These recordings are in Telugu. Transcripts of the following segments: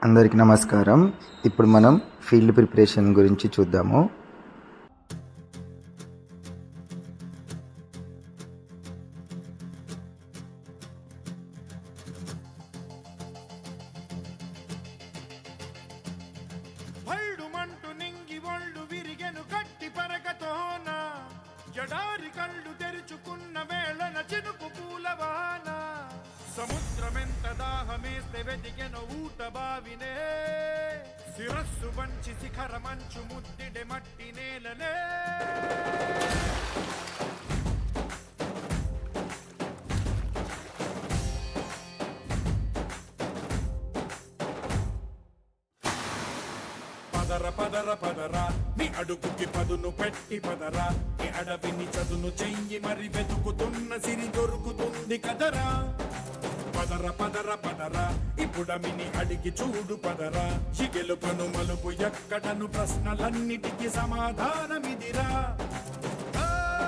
అందరికీ నమస్కారం ఇప్పుడు మనం ఫీల్డ్ ప్రిపరేషన్ గురించి చూద్దాము భైడుమంటు నింగి ఒళ్ళు విరిగెను గట్టి పరగతోన ఎడారి కళ్ళు తెరుచుకున్న వేళన చినుకు పూలవాన సముద్రమెంత దాహమేస్తే వెతికెను ఊట బావినే శిరస్సు వంచి శిఖర మంచు ముద్దిడె మట్టి నేలనే పదర పదర పదర నీ అడుగుకి పదును పెట్టి పదరా నీ అడవిని చదును చెయ్యి మరి వెతుకుతున్న సిరి దొరుకుతుంది కదరా పదర పదర పదర ఇప్పుడమిని అడిగి చూడు పదరా ఈ గెలుపను మలుపు ఎక్కడను ప్రశ్నలన్నిటికీ సమాధానమిదిరా ఆ,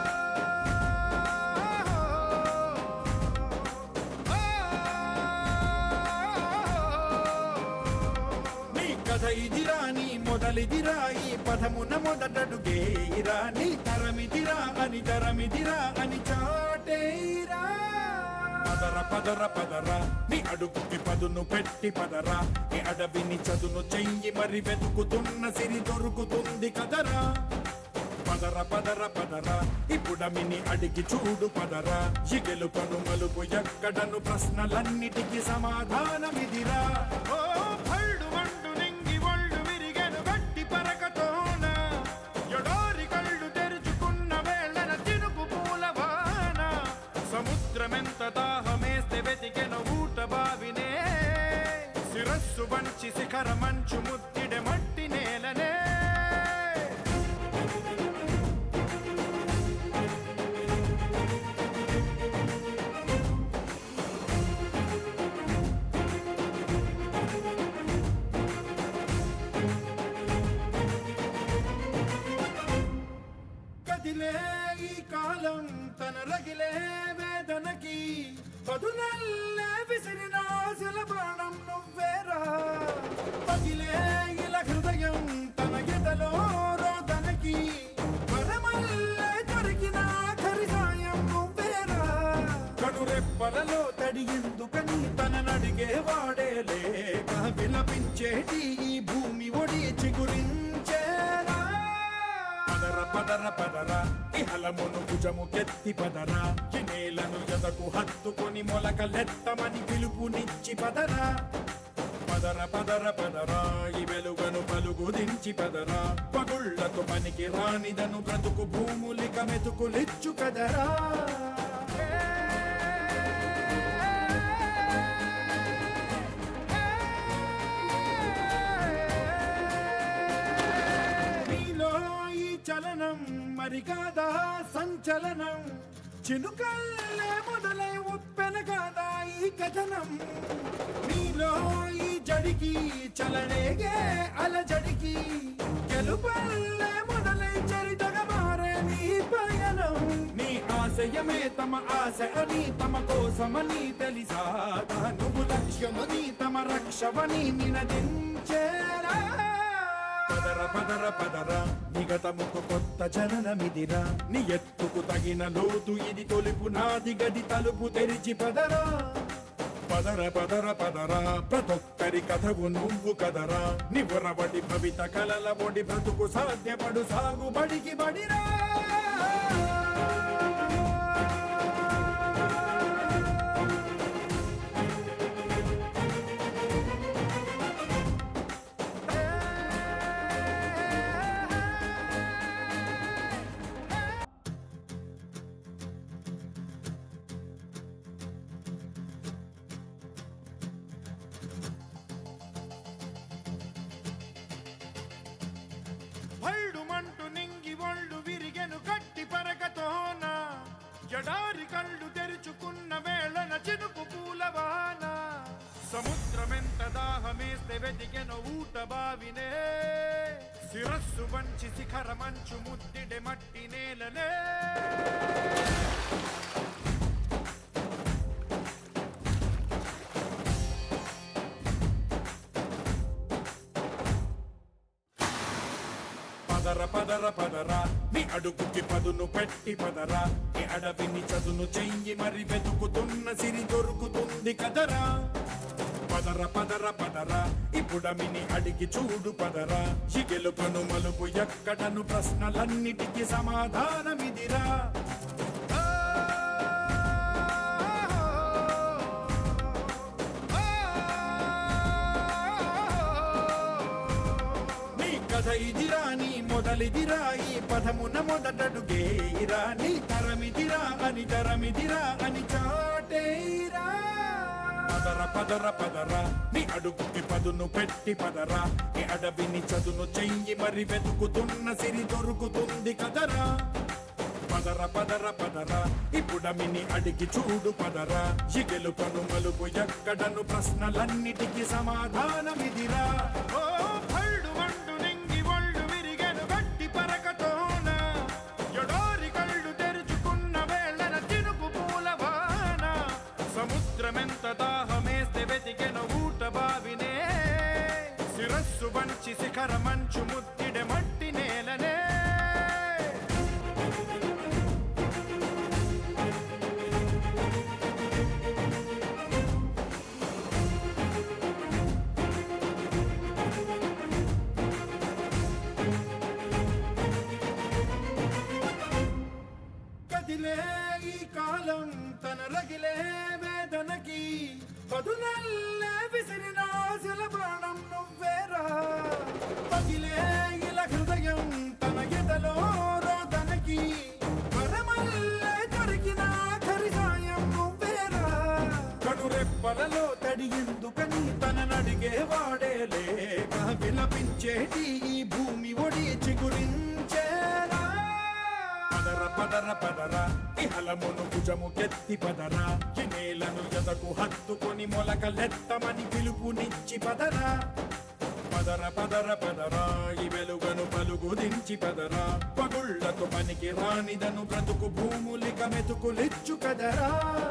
నీ కథ ఇదిరా నీ మొదలిదిరా ఈ పదమున మొదటడుగేయిరా నీ తరమిదిరా అని తరమిదిరా అని చాటేరా పదర పదర పదర నీ అడుగుకి పదును పెట్టి పదరా నీ అడవిని చదును చెయ్యి మరి వెతుకుతున్న సిరి దొరుకుతుంది కదరా పదర పదర పదర ఇప్పుడమిని అడిగి చూడు పదరా ఈ గెలుపను మలుపు ఎక్కడను ప్రశ్నలన్నిటికీ సమాధానమిదిరా ఓ భళ్ళు వండు నింగి ఒళ్ళు విరిగెను గట్టి పరకతోన ఎడారి కళ్ళు తెరుచుకున్న వేళన తినుకు పూలవాన సముద్రమెంత దాహమేస్తే వెతికెను ఊట బావినే శిరస్సు వంచి శిఖర మంచు ముద్దిడె మట్టి నేలనే కదిలే ఈ కాలం తన రగిలే వేదనకి పదునల్లే విసిరిన ఆశల బాణం నువ్వేరా పగిలే ఇలా హృదయం తన ఎదలో రోదనకి వరమల్లే దొరికిన ఆఖరి సాయం నువ్వేరా కడురెప్పలలో తడి ఎందుకని తన నడిగే వాడే లేక విలపించేటి ఈ భూమి ఒడి చిగురించేరా పదర పదర పదర ఇహలమును భుజము కెత్తి పదర ఈ నేలను ఎదకు హత్తుకొని మొలకలెత్తమని పిలుపునిచ్చి పదరా పదర పదర పదర ఈ వెలుగను పలుగు దించి పదర పగుళ్లకు పనికి రానిదను బ్రతుకు భూములిక మెతుకులిచ్చు కదరా నీలో ఈ చలనం మరి కాదా సంచలనం చినుకల్లే మొదలై ఉప్పెన కాదా ఈ కథనం నీలో ఈ జడికి చలనేగే అలజడికి గెలుపల్లే మొదలై చరితగా మారే నీ పయనం నీ ఆశయమే తమ ఆశ అని తమ కోసమని తెలిసా నువ్వు లక్ష్యమని తమ రక్షమని నినదించేరా పదర పదర పదర నిగతముకు కొత్త జననమిదిరా నీ ఎత్తుకు తగిన లోతు ఇది తొలుపు నాది గది తలుపు తెరిచి పదరా పదర పదర పదరా ప్రతొక్కరి కథవు నువ్వు కదరా నివరబడి భవిత కలల బొడి బ్రతుకు సాధ్యపడు సాగుబడికి బడిరా భైడుమంటు నింగి ఒళ్ళు విరిగెను గట్టి పరగతోన ఎడారి కళ్ళు తెరుచుకున్న వేళన చినుకు పూలవాన సముద్రమెంత దాహమేస్తే వెతికెను ఊట బావినే శిరస్సు వంచి శిఖర మంచు ముద్దిడె మట్టి నేలనే పదర పదర పదరా నీ అడుగుకి పదును పెట్టి పదరా నీ అడవిని చదును చెయ్యి మరి వెతుకుతున్న సిరి దొరుకుతుంది కదరా పదర పదర పదరా ఇప్పుడమిని అడిగి చూడు పదరా గెలుపను మలుపు ఎక్కడను ప్రశ్నలన్నిటికీ సమాధానమిదిరా నీ కథ ఇదిరా నీ మొదలిదిరా ఈ పదమున మొదటడుగేరా నీ తరమిదిరా అని తరమిదిరా అని చాటేరా పదర పదర పదరా నీ అడుగుకి పదును పెట్టి పదరా నీ అడవిని చదును చెయ్యి మరి వెతుకుతున్న సిరి దొరుకుతుంది కదరా పదర పదర పదరా ఇప్పుడమిని అడిగి చూడు పదరా గెలుపను మలుపు ఎక్కడను ప్రశ్నలన్నిటికీ సమాధానమిదిరా ఓ భళ్ళు మండు నింగి ఒళ్ళు విరిగెను గట్టి పరకతోన ఎడోరి కళ్ళు తెరుచుకున్న వేళన తినుపు పూలవాన సముద్రమెంత దాహమేస్తే వెతికెను ఊట బావినే శిరస్సు వంచి శిఖర మంచు ముద్దిడె మట్టి నేలనే కదిలే ఈ కాలం తన రగిలే వేదనకి పదునల్లే విసిరిన ఆశల ప్రాణం నువ్వేరా పగిలే ఇలా హృదయం తన ఎదలో రోదనకి పరమల్లే దొరికిన ఆఖరి సాయం నువ్వేరా కడురెప్పలలో తడి ఎందుకని తన నడిగే వాడే లేక విలపించేటి ఈ భూమి ఒడి చిగురించేరా పదర పదర పదర ఇహలమును భుజము కెత్తి పదర ఈ నేలను ఎదకు హత్తుకొని మొలకలెత్తమని పిలుపునిచ్చి పదరా పదర పదర పదరా ఈ వెలుగను పలుగు దించి పదరా పగుళ్లకు పనికి రానిదను బ్రతుకు భూములిక మెతుకులిచ్చు కదరా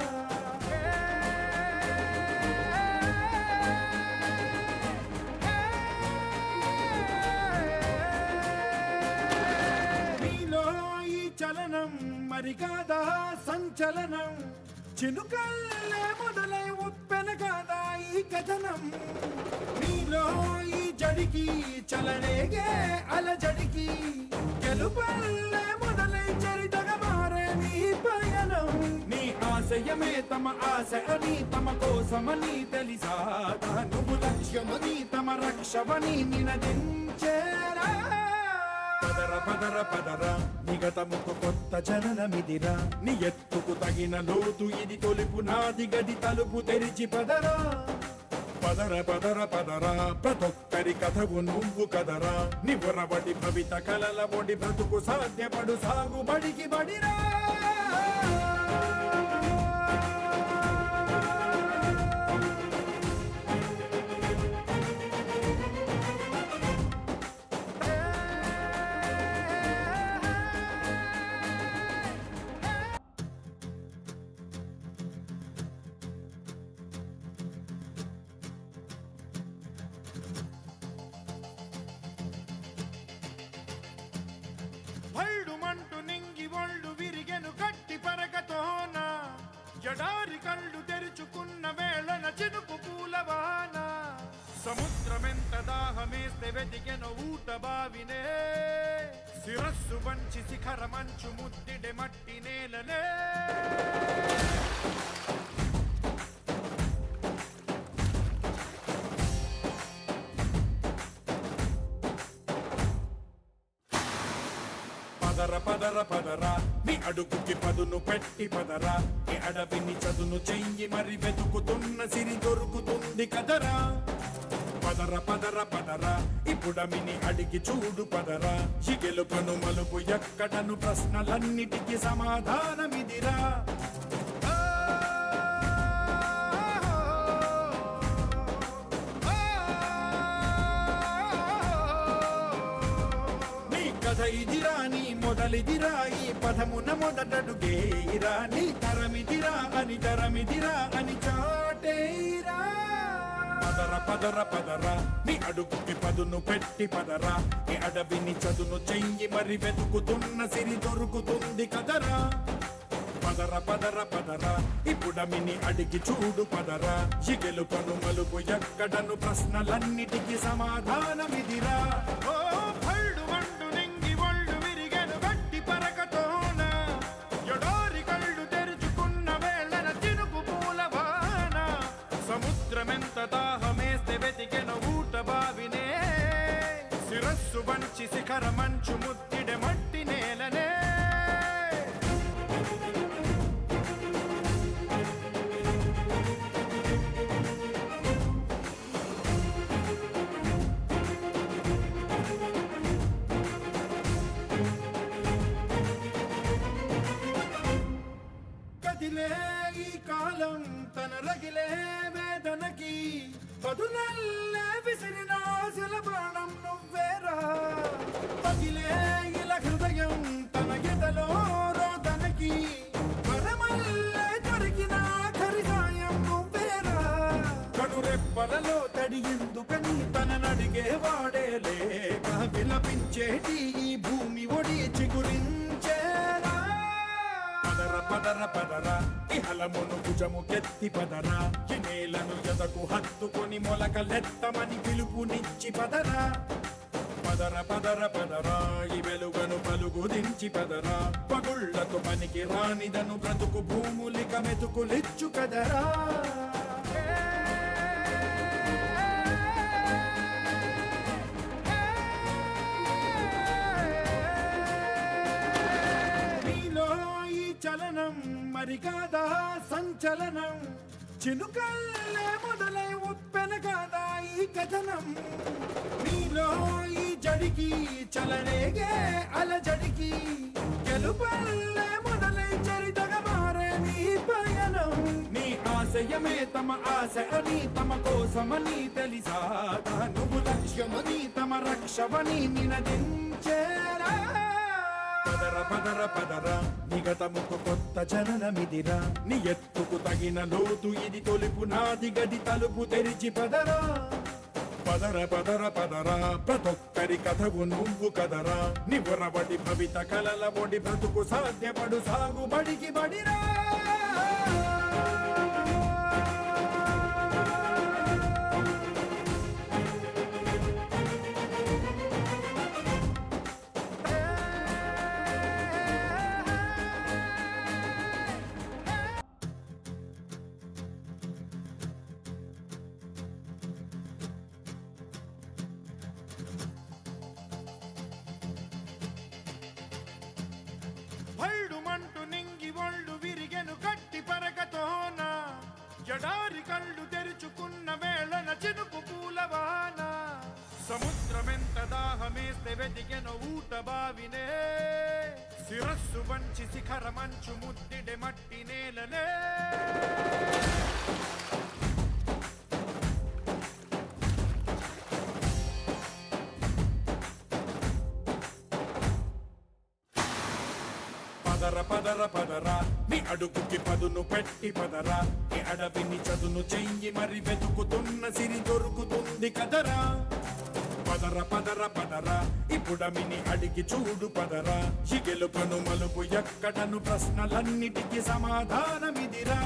నీలో ఈ చలనం మరి కాదా సంచలనం చినుకల్లే మొదలై ఉప్పెన కాదా ఈ కథనం నీలో ఈ జడికి చలనేగే అలజడికి గెలుపల్లే మొదలై చరితగా మారే నీ పయనం నీ ఆశయమే తమ ఆశ అని తమ కోసమని తెలిసా నువ్వు లక్ష్యమని తమ రక్షమని నినదించేరా పదర పదర పదర నిగతముకు కొత్త జననమిదిరా నీ ఎత్తుకు తగిన లోతు ఇది తొలుపు నాది గది తలుపు తెరిచి పదరా పదర పదర పదరా ప్రతొక్కరి కథవు నువ్వు కదరా నివరబడి భవిత కలల ఒడి బ్రతుకు సాధ్యపడు సాగుబడికి బడిరా భళ్ళుమంటూ నింగి ఒళ్ళు విరిగెను గట్టి పరకతోన ఎడారి కళ్ళు తెరుచుకున్న వేళన చినుకు పూలవాన సముద్రమెంత దాహమేస్తే వెతికెను ఊట బావినే శిరస్సు వంచి శిఖర మంచు ముద్దిడె మట్టి నేలనే పదర పదర పదరా నీ అడుగుకి పదును పెట్టి పదరా నీ అడవిని చదును చెయ్యి మరి వెతుకుతున్న సిరి దొరుకుతుంది కదరా పదర పదర పదరా ఇప్పుడమిని అడిగి చూడు పదరా ఈ గెలుపను మలుపు ఎక్కడను ప్రశ్నలన్నిటికీ సమాధానమిదిరా నీ కథ ఇదిరా నీ మొదలిదిరా ఈ పదమున మొదటడుగేరా నీ తరమిదిరా అని తరమిదిరా అని చాటేరా పదర పదర పదరా నీ అడుగుకి పదును పెట్టి పదరా ఈ అడవిని చదును చెయ్యి మరి వెతుకుతున్న సిరి దొరుకుతుంది కదరా పదర పదర పదరా ఇప్పుడమిని అడిగి చూడు పదరా ఇగెలు పను మలుపు ఎక్కడను ప్రశ్నలన్నిటికీ సమాధానమిదిరా ఓ భళ్ళు వండు నింగి ఒళ్ళు విరిగెను గట్టి పరకతోన ఎడారి కళ్ళు తెరుచుకున్న వేళన చినుకు పూలవాన సముద్రమెంత దాహమేస్తే వెతికెను ఊట బావినే శిరస్సు వంచి శిఖర మంచు ముద్దిడె మట్టి నేలనే కదిలే ఈ కాలం తన రగిలే వేదనకి పదునల్లే విసిరిన ఆశల ప్రాణం నువ్వేరా పగిలే ఇలా హృదయం తన ఎదలో రోదనకి వరమల్లే దొరికిన ఆఖరి సాయం నువ్వేరా కనురెప్పలలో తడి ఎందుకని తననడిగే వాడే లేక విలపించేటి ఈ భూమి ఒడి చిగురించేరా పదర పదర పదర ఇహలమును భుజము కెత్తి పదరా ఈ నేలను ఎదకు హత్తుకొని మొలకలెత్తమని పిలుపునిచ్చి పదరా పదర పదర పదరా ఈ వెలుగను పలుగు దించి పదరా పగుళ్లకు పనికి రానిదను బ్రతుకు భూములిక మెతుకులిచ్చు కదరా నీలో ఈ చలనం మరి కాదా సంచలనం చినుకల్లే మొదలై ఉప్పెన కాదా ఈ కథనం నీలో ఈ జడికి చలనేగే అలజడికి గెలుపల్లే మొదలై చరితగా మారే నీ పయనం నీ ఆశయమే తమ ఆశ అని తమ కోసమని తెలిసా నువ్వు లక్ష్యమని తమ రక్షవని నినదించేరా పదర పదర పదర నిగతముకు కొత్త జననమిదిరా నీ ఎత్తుకు తగిన లోతు ఇది తొలుపు నాది గది తలుపు తెరిచి పదరా పదర పదర పదరా ప్రతొక్కరి కథవు నువ్వు కదరా నివరబడి భవిత కలల ఒడి బ్రతుకు సాధ్యపడు సాగుబడికి బడిరా భళ్ళుమంటూ నింగి ఒళ్ళు విరిగెను గట్టి పరగతోన ఎడారి కళ్ళు తెరుచుకున్న వేళన చినుకు పూలవాన సముద్రమెంత దాహమేస్తే వెతికెను ఊట బావినే శిరస్సు వంచి శిఖర మంచు ముద్దిడె మట్టి నేలనే పదర పదర పదరా నీ అడుగుకి పదును పెట్టి పదరా ఈ అడవిని చదును చెయ్యి మరి వెతుకుతున్న సిరి దొరుకుతుంది కదరా పదర పదర పదరా ఇప్పుడమిని అడిగి చూడు పదరా ఈ గెలుపను మలుపు ఎక్కడను ప్రశ్నలన్నిటికీ సమాధానమిదిరా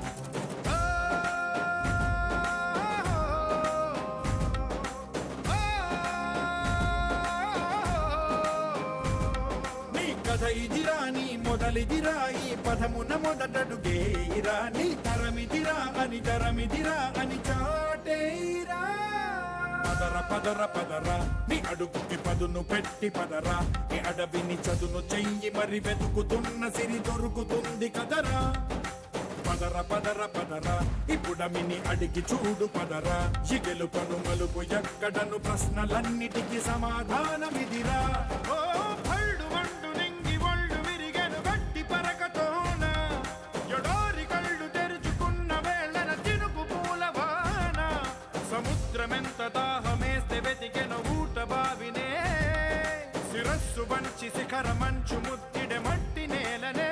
నీ కథ ఇదిరా నీ మొదలిదిరా ఈ పదమున మొదటడుగేరా నీ తరమిదిరా అని తరమిదిరా అని చాటేరా పదర పదర పదరా నీ అడుగుకి పదును పెట్టి పదరా ఈ అడవిని చదును చెయ్యి మరి వెతుకుతున్న సిరి దొరుకుతుంది కదరా పదర పదర పదరా ఇప్పుడమిని అడిగి చూడు పదరా ఈ గెలుపను మలుపు ఎక్కడను ప్రశ్నలన్నిటికీ సమాధానమిదిరా ఓ భళ్ళు వండు నింగి ఒళ్ళు విరిగెను గట్టి పరకతోన ఎడారి కళ్ళు తెరుచుకున్న వేళన చినుకు పూలవాన సముద్రమెంత దాహమేస్తే వెతికెను ఊట బావినే శిరస్సు వంచి శిఖర మంచు ముద్దిడె మట్టి నేలనే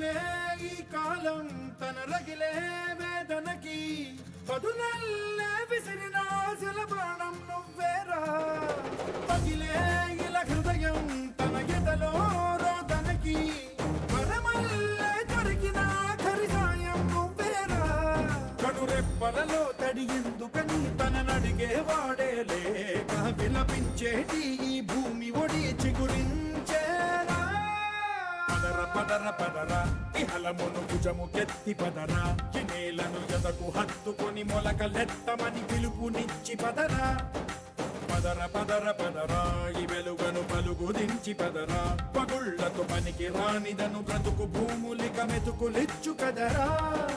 కదిలే ఈ కాలం తన రగిలే వేదనకి పదునల్లే విసిరిన ఆశల బాణం నువ్వేరా పగిలే ఇలా హృదయం తన ఎదలో రోదనకి వరమల్లే దొరికిన ఆఖరి సాయం నువ్వేరా కనురెప్పలలో తడి ఎందుకని తననడిగే వాడే లేక విలపించేటి ఈ భూమి ఒడి చిగురించేరా పదర పదర పదర ఇహలమును భుజము కెత్తి పదర ఈ నేలను ఎదకు హత్తుకొని మొలకలెత్తమని పిలుపునిచ్చి పదరా పదర పదర పదర ఈ వెలుగను పలుగు దించి పదర పగుళ్లతో పనికి రానిదను బ్రతుకు భూములిక మెతుకులిచ్చు కదరా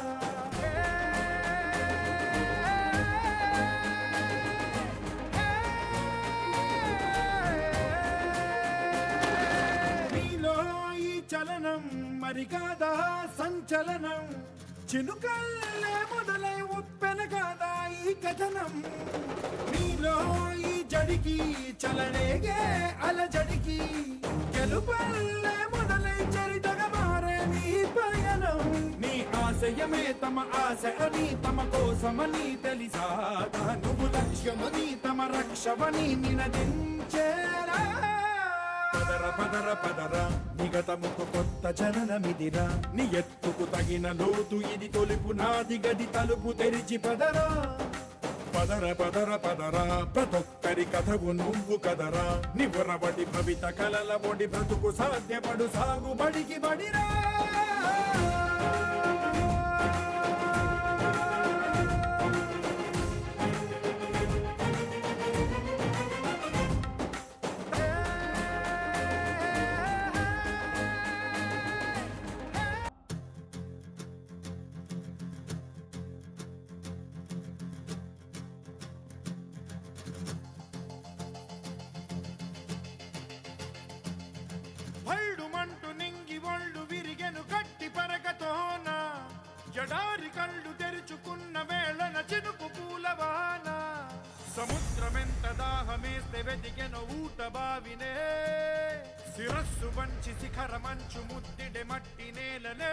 నీలో ఈ చలనం మరి కాదా సంచలనం చినుకల్లే మొదలై ఉప్పెన కాదా ఈ కథనం నీలో ఈ జడికి చలనేగే అలజడికి గెలుపల్లే మొదలై చరితగా మారే నీ పయనం నీ ఆశయమే తమ ఆశ అని తమ కోసమని తెలిసా నువ్వు లక్ష్యమని తమ రక్షవని నినదించేరా పదర పదర పదర నిగతముకు కొత్త జననమిదిరా నీ ఎత్తుకు తగిన లోతు ఇది తొలుపు నాది గది తలుపు తెరిచి పదరా పదర పదర పదరా ప్రతొక్కరి కథవు నువ్వు కదరా నివురబడి భవిత కలల బొడి బ్రతుకు సాధ్యపడు సాగుబడికి బడిరా భళ్ళుమంటూ నింగి ఒళ్ళు విరిగెను గట్టి పరకతోన జడారి కళ్ళు తెరుచుకున్న వేళన చినుకు పూలవాన సముద్రమెంత దాహమేస్తే వెతికెను ఊట బావినే శిరస్సు వంచి శిఖర మంచు ముద్దిడె మట్టి నేలనే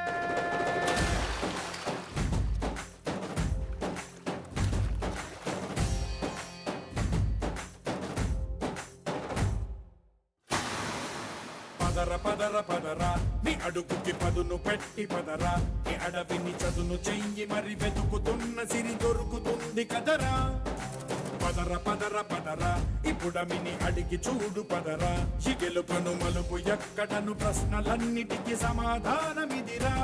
పదర పదర పదర నీ అడుగుకి పదును పెట్టి పదరా నీ అడవిని చదును చెయ్యి మరి వెతుకుతున్న సిరి దొరుకుతుంది కదరా పదర పదర పదర ఇప్పుడమిని అడిగి చూడు పదరా ఈ గెలుపను మలుపు ఎక్కడను ప్రశ్నలన్నిటికీ సమాధానమిదిరా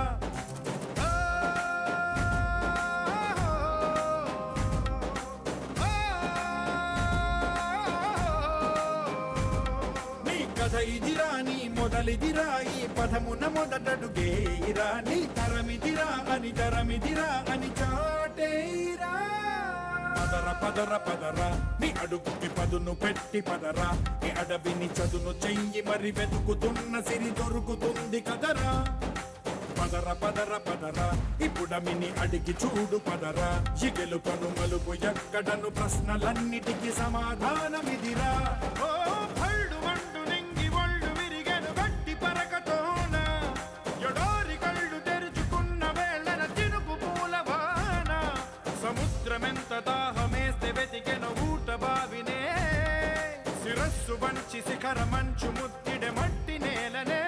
నీ కథ ఇదిరా నీ మొదలిదిరా ఈ పదమున మొదటడుగేరా నీ తరమిదిరా అని తరమిదిరా అని చాటేరా పదర పదర పదర నీ అడుగుకి పదును పెట్టి పదరా నీ అడవిని చదును చెయ్యి మరి వెతుకుతున్న సిరి దొరుకుతుంది కదరా పదర పదర పదర ఇప్పుడమిని అడిగి చూడు పదరా ఈ గెలుపను మలుపు ఎక్కడను ప్రశ్నలన్నిటికీ సమాధానమిదిరా ఓ భళ్ళు మండు నింగి ఒళ్ళు విరిగెను గట్టి పరకతోన ఎడోరి కళ్ళు తెరుచుకున్న వేళన చినుకు పూలవాన సముద్రమెంత దాహమేస్తే వెతికెను ఊట బావినే శిరస్సు వంచి శిఖర మంచు ముద్దిడె మట్టి నేలనే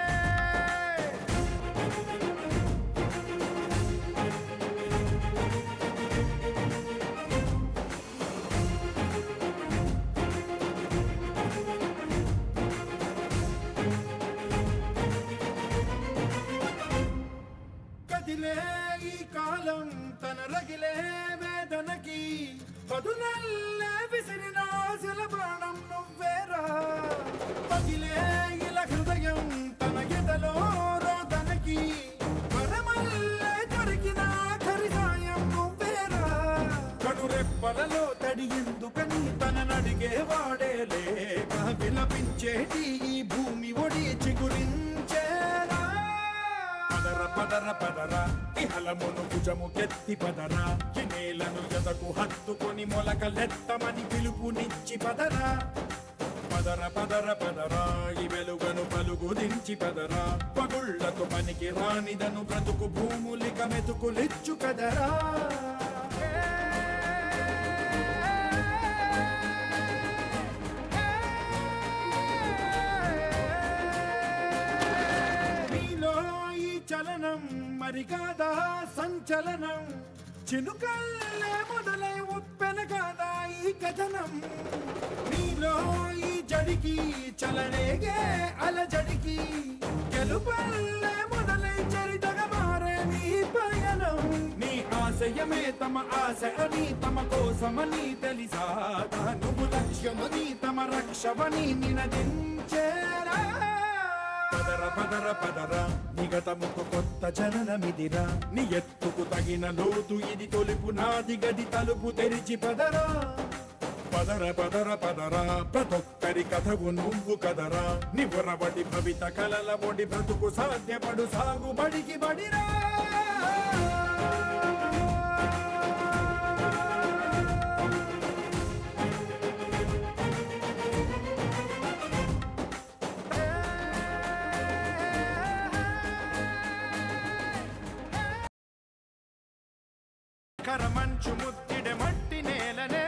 కదిలే ఈ కాలం తన రగిలే వేదనకి పదునల్లే విసిరిన ఆశల బాణం నువ్వేరా పగిలే ఇలా హృదయం తన ఎదలో రోదనకి వరమల్లే దొరికిన ఆఖరి సాయం నువ్వేరా కనురెప్పలలో తడి ఎందుకని తననడిగే వాడే లేక విలపించేటి ఈ భూమి ఒడి చిగురించేరా పదర పదర పదర ఇహలమును భుజము కెత్తి పదర ఈ నేలను ఎదకు హత్తుకొని మొలకలెత్తమని పిలుపునిచ్చి పదరా పదర పదర పదరా ఈ వెలుగను పలుగు దించి పదరా పగుళ్లకు పనికి రానిదను బ్రతుకు భూములిక మెతుకులిచ్చు కదరా మీలో ఈ చలనం మరి కాదా సంచలనం చినుకల్లే మొదలై ఉప్పెన కాదా ఈ కథనం నీలో ఈ జడికి చలనేగే అలజడికి గెలుపల్లే మొదలై చరితగా మారే నీ పయనం నీ ఆశయమే తమ ఆశ అని తమ కోసమని తెలిసా నువ్వు లక్ష్యమని తమ రక్షవని నినదించేరా పదర పదర పదర నిగతముకు కొత్త జననమిదిరా నీ ఎత్తుకు తగిన లోతు ఇది తొలుపు నాది గది తలుపు తెరిచి పదరా పదర పదర పదరా ప్రతొక్కరి కథవు నువ్వు కదరా నివరబడి భవిత కలల బొడి బ్రతుకు సాధ్యపడు సాగుబడికి బడిరా కరమంచు ముద్దిడ మట్టి నేలనే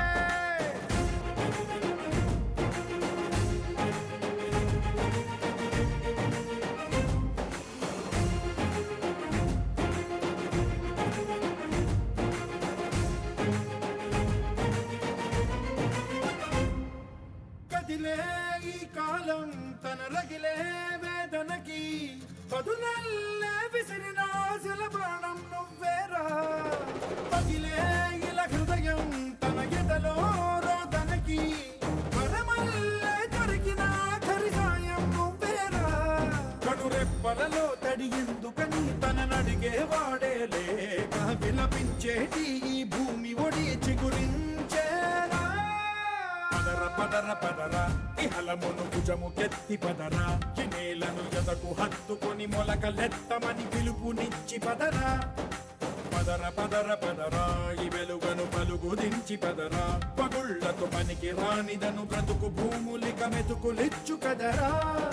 కదిలే ఈ కాలం తన రగిలే వేదనకి పదునల్లే విసిరిన ఆశల బాణం నువ్వేరా పగిలే ఇలా హృదయం తన ఎదలో రోదనకి వరమల్లే దొరికిన ఆఖరి సాయం నువ్వేరా కడురెప్పలలో తడి ఎందుకని తన నడిగే వాడే లేక విలపించేటి ఈ భూమి ఒడి చిగురించేరా పదర పదర పదర ఇహలమును భుజము కెత్తి పదరా ఈ నేలను ఎదకు హత్తుకొని మొలకలెత్తమని పిలుపునిచ్చి పదరా పదర పదర పదరా ఈ వెలుగను పలుగు దించి పదరా పగుళ్లకు పనికి రానిదను బ్రతుకు భూములిక మెతుకులిచ్చు కదరా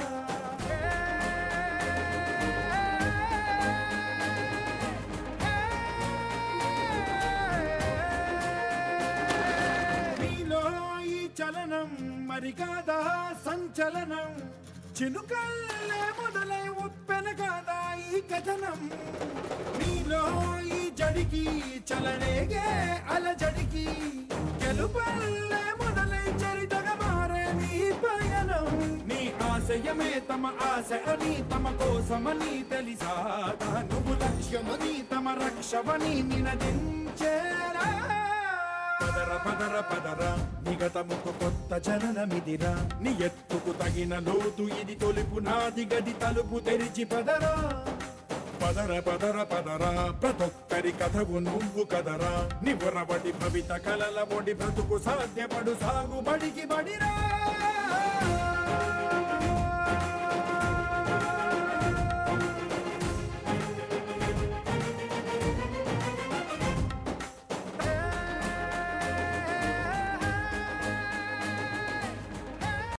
నీలో ఈ చలనం మరి కాదా సంచలనం చినుకల్లే మొదలై ఉప్పెన కాదా ఈ కథనం నీలో ఈ జడికి చలనేగే అలజడికి గెలుపల్లే మొదలై చరితగా మారే నీ పయనం నీ ఆశయమే తమ ఆశ అని తమ కోసమని తెలిసా నువ్వు లక్ష్యమని తమ రక్షవని నినదించేరా పదర పదర పదర నిగతముకు కొత్త జననమిదిరా నీ ఎత్తుకు తగిన లోతు ఇది తొలుపు నాది గది తలుపు తెరిచి పదరా పదర పదర పదరా ప్రతొక్కరి కథవు నువ్వు కదరా నివరబడి భవిత కలల బొడి బ్రతుకు సాధ్యపడు సాగుబడికి బడిరా